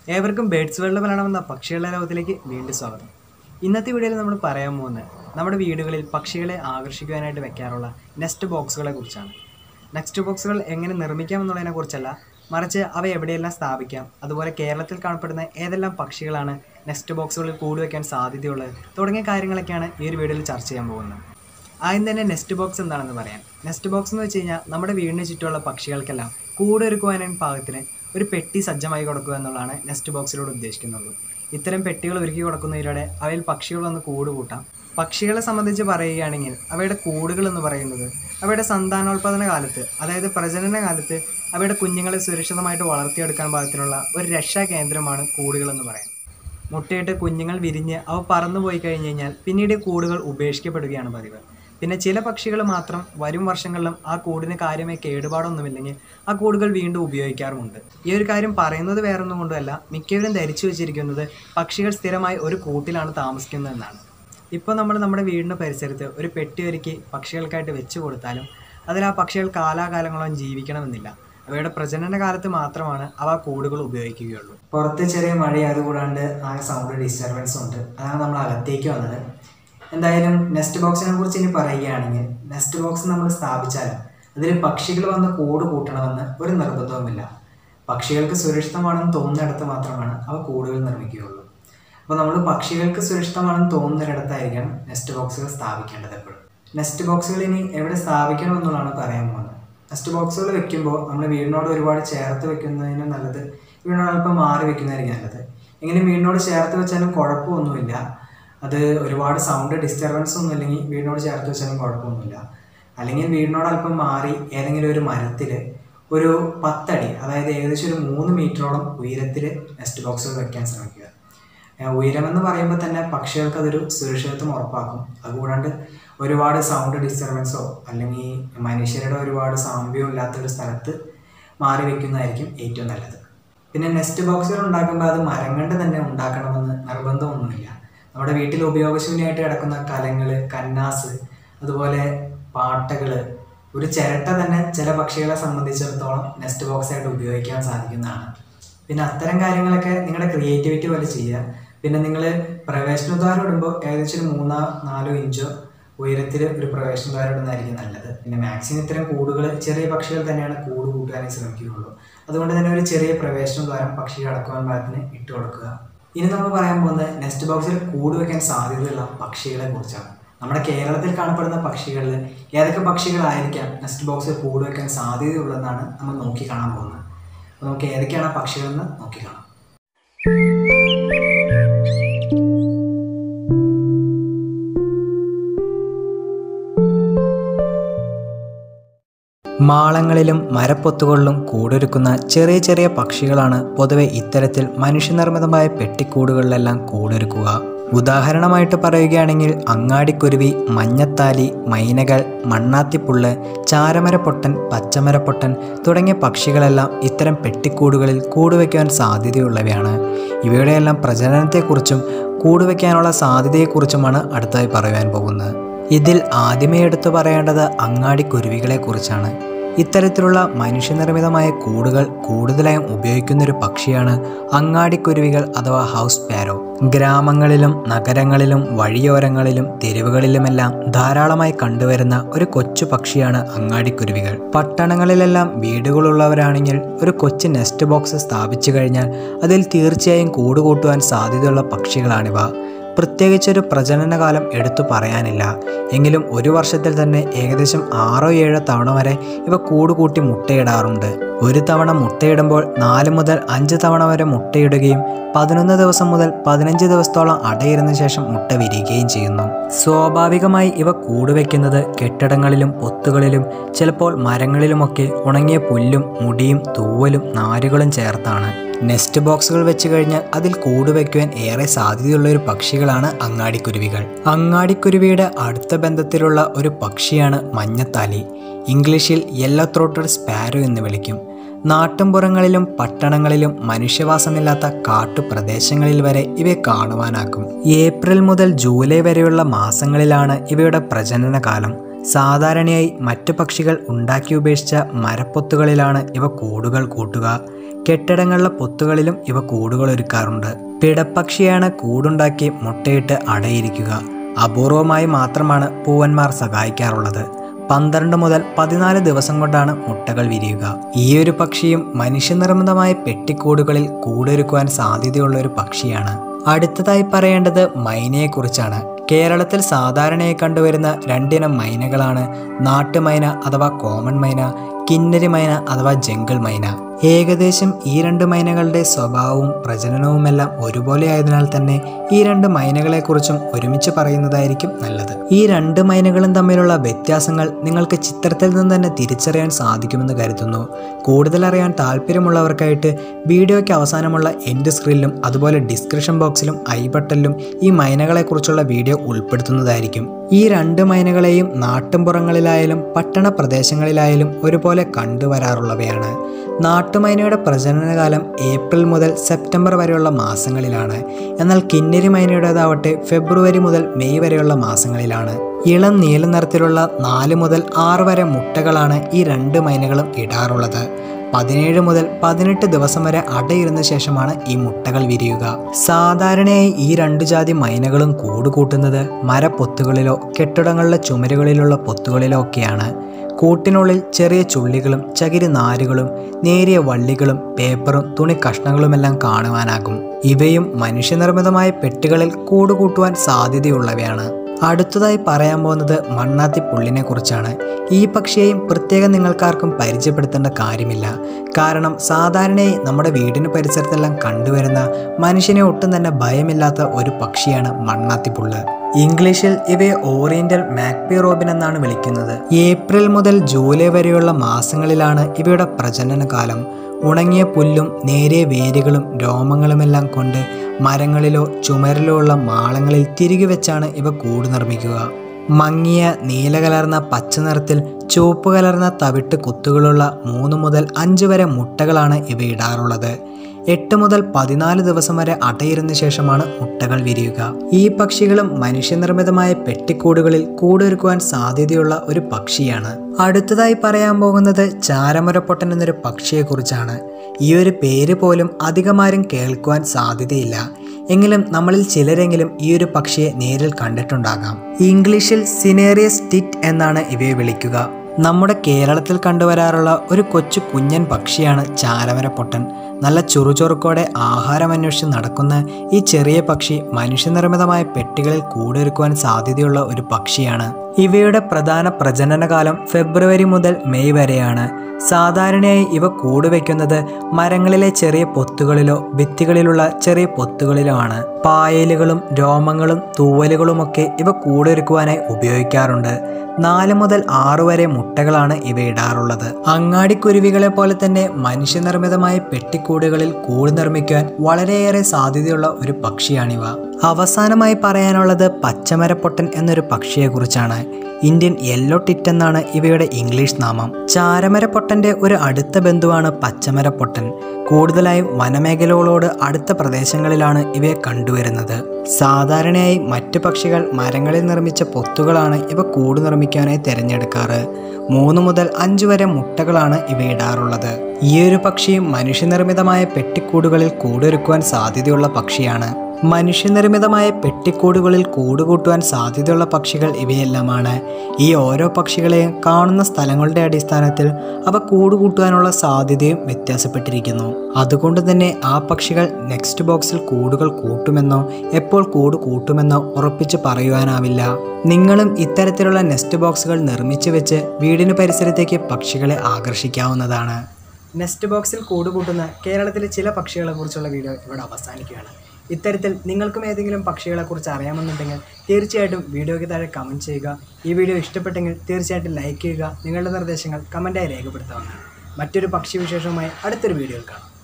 ഏവർക്കും birds world മലയാളമെന്ന പക്ഷികളുടെ ലോകത്തിലേക്ക് വീണ്ടും സ്വാഗതം ഇന്നത്തെ വീഡിയോയിൽ നമ്മൾ പറയാൻ പോകുന്നത് നമ്മുടെ വീടുകളിൽ പക്ഷികളെ ആകർഷിക്കുവാനായിട്ട് വെക്കാറുള്ള നെസ്റ്റ് ബോക്സുകളെ കുറിച്ചാണ് നെക്സ്റ്റ് ബോക്സുകൾ എങ്ങനെ നിർമ്മിക്കാം എന്നുള്ളതിനെ കുറിച്ചല്ല മറിച്ച് അവ എവിടെയെല്ലാം സ്ഥാപിക്കാം അതുപോലെ കേരളത്തിൽ കാണപ്പെടുന്ന ഏതെല്ലാം പക്ഷികളാണ് നെക്സ്റ്റ് ബോക്സുകളിൽ കൂട് വയ്ക്കാൻ സാധ്യതയുള്ളത് തുടങ്ങിയ കാര്യങ്ങളൊക്കെയാണ് ഈ ഒരു വീഡിയോയിൽ ചർച്ച ചെയ്യാൻ പോകുന്നത് ആദ്യം തന്നെ നെസ്റ്റ് ബോക്സ് എന്താണെന്ന് പറയാം നെസ്റ്റ് ബോക്സ് എന്ന് വെച്ച് കഴിഞ്ഞാൽ നമ്മുടെ വീടിന് ചുറ്റുമുള്ള പക്ഷികൾക്കെല്ലാം കൂടൊരുക്കുവാനായി പാകത്തിന് ഒരു പെട്ടി സജ്ജമായി കൊടുക്കുക എന്നുള്ളതാണ് നെസ്റ്റ് ബോക്സിലൂടെ ഉദ്ദേശിക്കുന്നത് ഇത്തരം പെട്ടികൾ ഒരുക്കി കൊടുക്കുന്നതിലൂടെ അവയിൽ പക്ഷികൾ വന്ന് കൂട് കൂട്ടാം പക്ഷികളെ സംബന്ധിച്ച് പറയുകയാണെങ്കിൽ അവയുടെ കൂടുകൾ എന്ന് പറയുന്നത് അവയുടെ സന്താനോൽപാദന കാലത്ത് അതായത് പ്രജനന കാലത്ത് അവയുടെ കുഞ്ഞുങ്ങളെ സുരക്ഷിതമായിട്ട് വളർത്തിയെടുക്കാൻ പാകത്തിനുള്ള ഒരു രക്ഷാ കേന്ദ്രമാണ് കൂടുകൾ എന്ന് പറയാം മുട്ടയിട്ട് കുഞ്ഞുങ്ങൾ വിരിഞ്ഞ് അവ പറന്നു പോയി കഴിഞ്ഞ് കഴിഞ്ഞാൽ പിന്നീട് ഈ കൂടുകൾ ഉപേക്ഷിക്കപ്പെടുകയാണ് പതിവ് പിന്നെ ചില പക്ഷികൾ മാത്രം വരും വർഷങ്ങളിലും ആ കൂടിന് കാര്യമായി കേടുപാടൊന്നുമില്ലെങ്കിൽ ആ കൂടുകൾ വീണ്ടും ഉപയോഗിക്കാറുമുണ്ട് ഈ ഒരു കാര്യം പറയുന്നത് വേറൊന്നും കൊണ്ടുമല്ല മിക്കവരും ധരിച്ചു വെച്ചിരിക്കുന്നത് പക്ഷികൾ സ്ഥിരമായി ഒരു കൂട്ടിലാണ് താമസിക്കുന്നതെന്നാണ് ഇപ്പോൾ നമ്മൾ നമ്മുടെ വീടിൻ്റെ പരിസരത്ത് ഒരു പെട്ടി ഒരുക്കി പക്ഷികൾക്കായിട്ട് വെച്ച് കൊടുത്താലും അതിൽ ആ പക്ഷികൾ കാലാകാലങ്ങളോളം ജീവിക്കണമെന്നില്ല അവയുടെ പ്രജനന കാലത്ത് മാത്രമാണ് അവ കൂടുകൾ ഉപയോഗിക്കുകയുള്ളൂ പുറത്ത് ചെറിയ മഴ അതുകൂടാണ്ട് ആ സൗണ്ട് ഡിസ്റ്റർബൻസ് ഉണ്ട് അതാണ് നമ്മൾ അകത്തേക്ക് വന്നത് എന്തായാലും നെസ്റ്റ് ബോക്സിനെ കുറിച്ച് ഇനി പറയുകയാണെങ്കിൽ നെസ്റ്റ് ബോക്സ് നമ്മൾ സ്ഥാപിച്ചാലും അതിൽ പക്ഷികൾ വന്ന് കൂട് കൂട്ടണമെന്ന് ഒരു നിർബന്ധവുമില്ല പക്ഷികൾക്ക് സുരക്ഷിതമാണെന്ന് തോന്നുന്നിടത്ത് മാത്രമാണ് അവ കൂടുകൾ നിർമ്മിക്കുകയുള്ളൂ അപ്പോൾ നമ്മൾ പക്ഷികൾക്ക് സുരക്ഷിതമാണെന്ന് തോന്നുന്നിടത്തായിരിക്കണം നെസ്റ്റ് ബോക്സുകൾ സ്ഥാപിക്കേണ്ടത് എപ്പോഴും നെസ്റ്റ് ബോക്സുകൾ ഇനി എവിടെ സ്ഥാപിക്കണം എന്നുള്ളതാണ് പറയാൻ പോകുന്നത് നെസ്റ്റ് ബോക്സുകൾ വെക്കുമ്പോൾ നമ്മൾ വീടിനോട് ഒരുപാട് ചേർത്ത് വെക്കുന്നതിന് നല്ലത് വീടിനോട് അല്പം മാറി വെക്കുന്നതായിരിക്കും നല്ലത് എങ്കിലും വീടിനോട് ചേർത്ത് വെച്ചാലും കുഴപ്പമൊന്നുമില്ല അത് ഒരുപാട് സൗണ്ട് ഡിസ്റ്റർബൻസ് ഒന്നും ഇല്ലെങ്കിൽ വീടിനോട് ചേർത്ത് വെച്ചാലും കുഴപ്പമൊന്നുമില്ല അല്ലെങ്കിൽ വീടിനോട് അല്പം മാറി ഏതെങ്കിലും ഒരു മരത്തിൽ ഒരു പത്തടി അതായത് ഏകദേശം ഒരു മൂന്ന് മീറ്ററോളം ഉയരത്തിൽ നെസ്റ്റ് ബോക്സുകൾ വെക്കാൻ ശ്രമിക്കുക ഏഹ് ഉയരമെന്ന് പറയുമ്പോൾ തന്നെ പക്ഷികൾക്ക് അതൊരു സുരക്ഷിതത്വം ഉറപ്പാക്കും അതുകൂടാണ്ട് ഒരുപാട് സൗണ്ട് ഡിസ്റ്റർബൻസോ അല്ലെങ്കിൽ മനുഷ്യരുടെ ഒരുപാട് സാമ്യവും ഇല്ലാത്ത ഒരു സ്ഥലത്ത് മാറി വെക്കുന്നതായിരിക്കും ഏറ്റവും നല്ലത് പിന്നെ നെസ്റ്റ് ബോക്സുകൾ ഉണ്ടാക്കുമ്പോൾ അത് മരം കൊണ്ട് തന്നെ ഉണ്ടാക്കണമെന്ന് നിർബന്ധമൊന്നുമില്ല നമ്മുടെ വീട്ടിൽ ഉപയോഗശൂന്യമായിട്ട് കിടക്കുന്ന കലങ്ങൾ കന്നാസ് അതുപോലെ പാട്ടകൾ ഒരു ചിരട്ട തന്നെ ചില പക്ഷികളെ സംബന്ധിച്ചിടത്തോളം നെസ്റ്റ് ബോക്സ് ആയിട്ട് ഉപയോഗിക്കാൻ സാധിക്കുന്നതാണ് പിന്നെ അത്തരം കാര്യങ്ങളൊക്കെ നിങ്ങളുടെ ക്രിയേറ്റിവിറ്റി പോലെ ചെയ്യുക പിന്നെ നിങ്ങൾ പ്രവേശനദ്വാരം ഇടുമ്പോൾ ഏകദേശം ഒരു മൂന്നോ നാലോ ഇഞ്ചോ ഉയരത്തിൽ ഒരു പ്രവേശനദ്വാരം ഇടുന്നതായിരിക്കും നല്ലത് പിന്നെ മാക്സിമം ഇത്തരം കൂടുകൾ ചെറിയ പക്ഷികൾ തന്നെയാണ് കൂട് കൂട്ടാനേ ശ്രമിക്കുകയുള്ളൂ അതുകൊണ്ട് തന്നെ ഒരു ചെറിയ പ്രവേശനദ്വാരം പക്ഷികൾ അടക്കുവാൻ പാകത്തിന് ഇട്ട് കൊടുക്കുക ഇനി നമ്മൾ പറയാൻ പോകുന്നത് നെസ്റ്റ് ബോക്സിൽ കൂട് വയ്ക്കാൻ സാധ്യതയുള്ള പക്ഷികളെ കുറിച്ചാണ് നമ്മുടെ കേരളത്തിൽ കാണപ്പെടുന്ന പക്ഷികളിൽ ഏതൊക്കെ പക്ഷികളായിരിക്കാം നെസ്റ്റ് ബോക്സിൽ കൂട് വയ്ക്കാൻ സാധ്യതയുള്ളതെന്നാണ് നമ്മൾ നോക്കി കാണാൻ പോകുന്നത് അപ്പോൾ നമുക്ക് ഏതൊക്കെയാണ് ആ പക്ഷികളെന്ന് നോക്കി കാണാം മാളങ്ങളിലും മരപ്പൊത്തുകളിലും കൂടൊരുക്കുന്ന ചെറിയ ചെറിയ പക്ഷികളാണ് പൊതുവെ ഇത്തരത്തിൽ മനുഷ്യനിർമ്മിതമായ പെട്ടിക്കൂടുകളിലെല്ലാം കൂടൊരുക്കുക ഉദാഹരണമായിട്ട് പറയുകയാണെങ്കിൽ അങ്ങാടിക്കുരുവി മഞ്ഞത്താലി മൈനകൾ മണ്ണാത്തിപ്പുള്ള് ചാരമരപ്പൊട്ടൻ പച്ചമരപ്പൊട്ടൻ തുടങ്ങിയ പക്ഷികളെല്ലാം ഇത്തരം പെട്ടിക്കൂടുകളിൽ കൂടുവയ്ക്കുവാൻ സാധ്യതയുള്ളവയാണ് ഇവയുടെയെല്ലാം പ്രജനനത്തെക്കുറിച്ചും കൂടുവയ്ക്കാനുള്ള സാധ്യതയെക്കുറിച്ചുമാണ് അടുത്തതായി പറയുവാൻ പോകുന്നത് ഇതിൽ ആദ്യമേ എടുത്തു പറയേണ്ടത് അങ്ങാടിക്കുരുവികളെക്കുറിച്ചാണ് ഇത്തരത്തിലുള്ള മനുഷ്യനിർമ്മിതമായ കൂടുകൾ കൂടുതലായും ഉപയോഗിക്കുന്ന ഒരു പക്ഷിയാണ് അങ്ങാടിക്കുരുവികൾ അഥവാ ഹൗസ് പാരോ ഗ്രാമങ്ങളിലും നഗരങ്ങളിലും വഴിയോരങ്ങളിലും തെരുവുകളിലുമെല്ലാം ധാരാളമായി കണ്ടുവരുന്ന ഒരു കൊച്ചു പക്ഷിയാണ് അങ്ങാടിക്കുരുവികൾ പട്ടണങ്ങളിലെല്ലാം വീടുകളുള്ളവരാണെങ്കിൽ ഒരു കൊച്ചു നെസ്റ്റ് ബോക്സ് സ്ഥാപിച്ചു കഴിഞ്ഞാൽ അതിൽ തീർച്ചയായും കൂടുകൂട്ടുവാൻ സാധ്യതയുള്ള പക്ഷികളാണിവ പ്രത്യേകിച്ചൊരു പ്രജനനകാലം എടുത്തു പറയാനില്ല എങ്കിലും ഒരു വർഷത്തിൽ തന്നെ ഏകദേശം ആറോ ഏഴോ തവണ വരെ ഇവ കൂടുകൂട്ടി മുട്ടയിടാറുണ്ട് ഒരു തവണ മുട്ടയിടുമ്പോൾ നാല് മുതൽ അഞ്ച് തവണ വരെ മുട്ടയിടുകയും പതിനൊന്ന് ദിവസം മുതൽ പതിനഞ്ച് ദിവസത്തോളം അടയിരുന്ന ശേഷം മുട്ട വിരിയുകയും ചെയ്യുന്നു സ്വാഭാവികമായി ഇവ കൂടുവെക്കുന്നത് കെട്ടിടങ്ങളിലും പൊത്തുകളിലും ചിലപ്പോൾ മരങ്ങളിലുമൊക്കെ ഉണങ്ങിയ പുല്ലും മുടിയും തൂവലും നാരുകളും ചേർത്താണ് നെസ്റ്റ് ബോക്സുകൾ വെച്ച് കഴിഞ്ഞാൽ അതിൽ കൂട് വയ്ക്കുവാൻ ഏറെ സാധ്യതയുള്ള ഒരു പക്ഷികളാണ് അങ്ങാടിക്കുരുവികൾ അങ്ങാടിക്കുരുവിയുടെ അടുത്ത ബന്ധത്തിലുള്ള ഒരു പക്ഷിയാണ് മഞ്ഞത്താലി ഇംഗ്ലീഷിൽ യെല്ലോ ത്രോട്ടഡ് സ്പാരോ എന്ന് വിളിക്കും നാട്ടുംപുറങ്ങളിലും പട്ടണങ്ങളിലും മനുഷ്യവാസമില്ലാത്ത കാട്ടുപ്രദേശങ്ങളിൽ വരെ ഇവയെ കാണുവാനാക്കും ഏപ്രിൽ മുതൽ ജൂലൈ വരെയുള്ള മാസങ്ങളിലാണ് ഇവയുടെ പ്രജനനകാലം സാധാരണയായി മറ്റു പക്ഷികൾ ഉണ്ടാക്കി ഉപേക്ഷിച്ച മരപ്പൊത്തുകളിലാണ് ഇവ കൂടുകൾ കൂട്ടുക കെട്ടിടങ്ങളിലെ പൊത്തുകളിലും ഇവ കൂടുകൾ ഒരുക്കാറുണ്ട് പിടപ്പക്ഷിയാണ് കൂടുണ്ടാക്കി മുട്ടയിട്ട് അടയിരിക്കുക അപൂർവമായി മാത്രമാണ് പൂവന്മാർ സഹായിക്കാറുള്ളത് പന്ത്രണ്ട് മുതൽ പതിനാല് ദിവസം കൊണ്ടാണ് മുട്ടകൾ വിരിയുക ഈ ഒരു പക്ഷിയും മനുഷ്യനിർമ്മിതമായ പെട്ടിക്കൂടുകളിൽ കൂടൊരുക്കുവാൻ സാധ്യതയുള്ള ഒരു പക്ഷിയാണ് അടുത്തതായി പറയേണ്ടത് മൈനയെക്കുറിച്ചാണ് കേരളത്തിൽ സാധാരണയായി കണ്ടുവരുന്ന രണ്ടിനം മൈനകളാണ് നാട്ടുമൈന അഥവാ കോമൺ മൈന കിന്നരി മൈന അഥവാ ജംഗിൾ മൈന ഏകദേശം ഈ രണ്ട് മൈനകളുടെ സ്വഭാവവും പ്രജനനവുമെല്ലാം ഒരുപോലെ ആയതിനാൽ തന്നെ ഈ രണ്ട് മൈനകളെക്കുറിച്ചും ഒരുമിച്ച് പറയുന്നതായിരിക്കും നല്ലത് ഈ രണ്ട് മൈനകളും തമ്മിലുള്ള വ്യത്യാസങ്ങൾ നിങ്ങൾക്ക് ചിത്രത്തിൽ നിന്ന് തന്നെ തിരിച്ചറിയാൻ സാധിക്കുമെന്ന് കരുതുന്നു കൂടുതൽ അറിയാൻ താല്പര്യമുള്ളവർക്കായിട്ട് വീഡിയോയ്ക്ക് അവസാനമുള്ള എൻഡ് സ്ക്രീനിലും അതുപോലെ ഡിസ്ക്രിപ്ഷൻ ബോക്സിലും ഐ ബട്ടണിലും ഈ മൈനകളെക്കുറിച്ചുള്ള വീഡിയോ ഉൾപ്പെടുത്തുന്നതായിരിക്കും ഈ രണ്ട് മൈനകളെയും നാട്ടുംപുറങ്ങളിലായാലും പട്ടണ പ്രദേശങ്ങളിലായാലും ഒരുപോലെ കണ്ടുവരാറുള്ളവയാണ് നാട്ടുമൈനയുടെ പ്രജനനകാലം ഏപ്രിൽ മുതൽ സെപ്റ്റംബർ വരെയുള്ള മാസങ്ങളിലാണ് എന്നാൽ കിന്നരി മൈനയുടേതാവട്ടെ ഫെബ്രുവരി മുതൽ മെയ് വരെയുള്ള മാസങ്ങളിലാണ് ഇളം നീല നിറത്തിലുള്ള നാല് മുതൽ ആറ് വരെ മുട്ടകളാണ് ഈ രണ്ട് മൈനകളും ഇടാറുള്ളത് പതിനേഴ് മുതൽ പതിനെട്ട് ദിവസം വരെ അടയിരുന്ന ശേഷമാണ് ഈ മുട്ടകൾ വിരിയുക സാധാരണയായി ഈ രണ്ടു ജാതി മൈനകളും കൂടുകൂട്ടുന്നത് മരപ്പൊത്തുകളിലോ കെട്ടിടങ്ങളിലെ ചുമരുകളിലുള്ള പൊത്തുകളിലോ ഒക്കെയാണ് കൂട്ടിനുള്ളിൽ ചെറിയ ചുള്ളികളും ചകിരി നാരുകളും നേരിയ വള്ളികളും പേപ്പറും തുണി കഷ്ണങ്ങളുമെല്ലാം കാണുവാനാകും ഇവയും മനുഷ്യനിർമ്മിതമായ പെട്ടികളിൽ കൂടുകൂട്ടുവാൻ സാധ്യതയുള്ളവയാണ് അടുത്തതായി പറയാൻ പോകുന്നത് മണ്ണാത്തി പുള്ളിനെ കുറിച്ചാണ് ഈ പക്ഷിയെയും പ്രത്യേകം നിങ്ങൾക്കാർക്കും പരിചയപ്പെടുത്തേണ്ട കാര്യമില്ല കാരണം സാധാരണയായി നമ്മുടെ വീടിന് പരിസരത്തെല്ലാം കണ്ടുവരുന്ന മനുഷ്യനെ ഒട്ടും തന്നെ ഭയമില്ലാത്ത ഒരു പക്ഷിയാണ് മണ്ണാത്തിപ്പുള്ള് ഇംഗ്ലീഷിൽ ഇവയെ ഓറിയന്റൽ മാക്പി റോബിൻ എന്നാണ് വിളിക്കുന്നത് ഏപ്രിൽ മുതൽ ജൂലൈ വരെയുള്ള മാസങ്ങളിലാണ് ഇവയുടെ പ്രജനനകാലം ഉണങ്ങിയ പുല്ലും നേരിയ വേരുകളും രോമങ്ങളുമെല്ലാം കൊണ്ട് മരങ്ങളിലോ ചുമരിലോ ഉള്ള മാളങ്ങളിൽ തിരികെ വെച്ചാണ് ഇവ കൂട് നിർമ്മിക്കുക മങ്ങിയ നീല കലർന്ന പച്ച നിറത്തിൽ ചുവപ്പ് കലർന്ന തവിട്ട് കുത്തുകളുള്ള മൂന്ന് മുതൽ അഞ്ച് വരെ മുട്ടകളാണ് ഇവ ഇടാറുള്ളത് എട്ട് മുതൽ പതിനാല് ദിവസം വരെ അടയിരുന്ന ശേഷമാണ് മുട്ടകൾ വിരിയുക ഈ പക്ഷികളും മനുഷ്യനിർമ്മിതമായ പെട്ടിക്കൂടുകളിൽ കൂടൊരുക്കുവാൻ സാധ്യതയുള്ള ഒരു പക്ഷിയാണ് അടുത്തതായി പറയാൻ പോകുന്നത് ചാരമരപ്പൊട്ടൻ എന്നൊരു പക്ഷിയെക്കുറിച്ചാണ് ഈ ഒരു പേര് പോലും അധികമാരും കേൾക്കുവാൻ സാധ്യതയില്ല എങ്കിലും നമ്മളിൽ ചിലരെങ്കിലും ഈ ഒരു പക്ഷിയെ നേരിൽ കണ്ടിട്ടുണ്ടാകാം ഇംഗ്ലീഷിൽ സിനേറിയസ് ടിറ്റ് എന്നാണ് ഇവയെ വിളിക്കുക നമ്മുടെ കേരളത്തിൽ കണ്ടുവരാറുള്ള ഒരു കൊച്ചു കുഞ്ഞൻ പക്ഷിയാണ് ചാരമരപ്പൊട്ടൻ നല്ല ചുറുചുറുക്കോടെ ആഹാരം അന്വേഷിച്ച് നടക്കുന്ന ഈ ചെറിയ പക്ഷി മനുഷ്യനിർമ്മിതമായ പെട്ടികളിൽ കൂടൊരുക്കുവാൻ സാധ്യതയുള്ള ഒരു പക്ഷിയാണ് ഇവയുടെ പ്രധാന പ്രജനനകാലം ഫെബ്രുവരി മുതൽ മെയ് വരെയാണ് സാധാരണയായി ഇവ കൂടുവെക്കുന്നത് മരങ്ങളിലെ ചെറിയ പൊത്തുകളിലോ ഭിത്തികളിലുള്ള ചെറിയ പൊത്തുകളിലോ ആണ് പായലുകളും രോമങ്ങളും തൂവലുകളുമൊക്കെ ഇവ കൂടൊരുക്കുവാനായി ഉപയോഗിക്കാറുണ്ട് നാല് മുതൽ ആറ് വരെ മുട്ടകളാണ് ഇവ ഇടാറുള്ളത് അങ്ങാടിക്കുരുവികളെ പോലെ തന്നെ മനുഷ്യനിർമ്മിതമായ പെട്ടിക്കൂടുകളിൽ കൂട് നിർമ്മിക്കുവാൻ വളരെയേറെ സാധ്യതയുള്ള ഒരു പക്ഷിയാണിവ അവസാനമായി പറയാനുള്ളത് പച്ചമരപ്പൊട്ടൻ എന്നൊരു പക്ഷിയെക്കുറിച്ചാണ് ഇന്ത്യൻ യെല്ലോ ടിറ്റ് എന്നാണ് ഇവയുടെ ഇംഗ്ലീഷ് നാമം ചാരമരപ്പൊട്ടന്റെ ഒരു അടുത്ത ബന്ധുവാണ് പച്ചമരപ്പൊട്ടൻ കൂടുതലായും വനമേഖലകളോട് അടുത്ത പ്രദേശങ്ങളിലാണ് ഇവയെ കണ്ടുവരുന്നത് സാധാരണയായി മറ്റു പക്ഷികൾ മരങ്ങളിൽ നിർമ്മിച്ച പൊത്തുകളാണ് ഇവ കൂട് നിർമ്മിക്കാനായി തിരഞ്ഞെടുക്കാറ് മൂന്ന് മുതൽ അഞ്ച് വരെ മുട്ടകളാണ് ഇവ ഇടാറുള്ളത് ഈ ഒരു പക്ഷി മനുഷ്യനിർമ്മിതമായ പെട്ടിക്കൂടുകളിൽ കൂടൊരുക്കുവാൻ സാധ്യതയുള്ള പക്ഷിയാണ് മനുഷ്യനിർമ്മിതമായ പെട്ടിക്കൂടുകളിൽ കൂടുകൂട്ടുവാൻ സാധ്യതയുള്ള പക്ഷികൾ ഇവയെല്ലാമാണ് ഈ ഓരോ പക്ഷികളെയും കാണുന്ന സ്ഥലങ്ങളുടെ അടിസ്ഥാനത്തിൽ അവ കൂടുകൂട്ടുവാനുള്ള സാധ്യതയും വ്യത്യാസപ്പെട്ടിരിക്കുന്നു അതുകൊണ്ട് തന്നെ ആ പക്ഷികൾ നെക്സ്റ്റ് ബോക്സിൽ കൂടുകൾ കൂട്ടുമെന്നോ എപ്പോൾ കൂട് കൂട്ടുമെന്നോ ഉറപ്പിച്ച് പറയുവാനാവില്ല നിങ്ങളും ഇത്തരത്തിലുള്ള നെസ്റ്റ് ബോക്സുകൾ നിർമ്മിച്ചു വെച്ച് വീടിന് പരിസരത്തേക്ക് പക്ഷികളെ ആകർഷിക്കാവുന്നതാണ് നെസ്റ്റ് ബോക്സിൽ കൂടുകൂട്ടുന്ന കേരളത്തിലെ ചില പക്ഷികളെക്കുറിച്ചുള്ള വീഡിയോ ഇവിടെ അവസാനിക്കുകയാണ് ഇത്തരത്തിൽ നിങ്ങൾക്കും ഏതെങ്കിലും പക്ഷികളെക്കുറിച്ച് അറിയാമെന്നുണ്ടെങ്കിൽ തീർച്ചയായിട്ടും വീഡിയോയ്ക്ക് താഴെ കമൻറ്റ് ചെയ്യുക ഈ വീഡിയോ ഇഷ്ടപ്പെട്ടെങ്കിൽ തീർച്ചയായിട്ടും ലൈക്ക് ചെയ്യുക നിങ്ങളുടെ നിർദ്ദേശങ്ങൾ കമൻറ്റായി രേഖപ്പെടുത്താവുന്നതാണ് മറ്റൊരു പക്ഷി വിശേഷവുമായി അടുത്തൊരു വീഡിയോയിൽ കാണാം